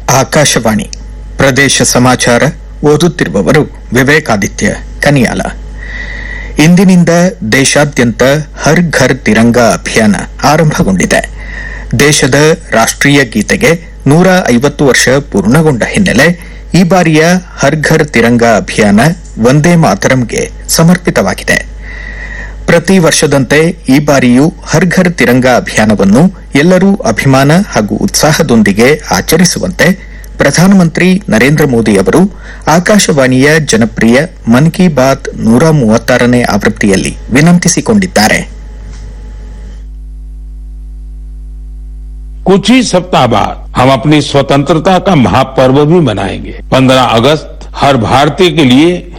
ಆಕಾಶವಾಣಿ ಪ್ರದೇಶ ಸಮಾಚಾರ ಓದುತ್ತಿರುವವರು ವಿವೇಕಾದಿತ್ಯ ಕನಿಯಾಲ ಇಂದಿನಿಂದ ದೇಶಾದ್ಯಂತ ಹರ್ ಘರ್ ತಿರಂಗಾ ಅಭಿಯಾನ ಆರಂಭಗೊಂಡಿದೆ ದೇಶದ ರಾಷ್ಟ್ರೀಯ ಗೀತೆಗೆ ನೂರ ಐವತ್ತು ವರ್ಷ ಪೂರ್ಣಗೊಂಡ ಹಿನ್ನೆಲೆ ಈ ಬಾರಿಯ ಹರ್ ಘರ್ ತಿರಂಗಾ ಅಭಿಯಾನ ವಂದೇ ಮಾತರಂಗೆ ಸಮರ್ಪಿತವಾಗಿದೆ ಪ್ರತಿ ವರ್ಷದಂತೆ ಈ ಬಾರಿಯೂ ಹರ್ ಘರ್ ತಿರಂಗಾ ಅಭಿಯಾನವನ್ನು ಎಲ್ಲರೂ ಅಭಿಮಾನ ಹಾಗೂ ಉತ್ಸಾಹದೊಂದಿಗೆ ಆಚರಿಸುವಂತೆ ಪ್ರಧಾನಮಂತ್ರಿ ನರೇಂದ್ರ ಮೋದಿ ಅವರು ಆಕಾಶವಾಣಿಯ ಜನಪ್ರಿಯ ಮನ್ ಕಿ ಬಾತ್ ನೂರ ಮೂವತ್ತಾರನೇ ಆವೃತ್ತಿಯಲ್ಲಿ ವಿನಂತಿಸಿಕೊಂಡಿದ್ದಾರೆ कुछ ही सप्ताह बाद हम अपनी स्वतंत्रता का महापर्व भी मनाएंगे 15 अगस्त हर भारतीय के लिए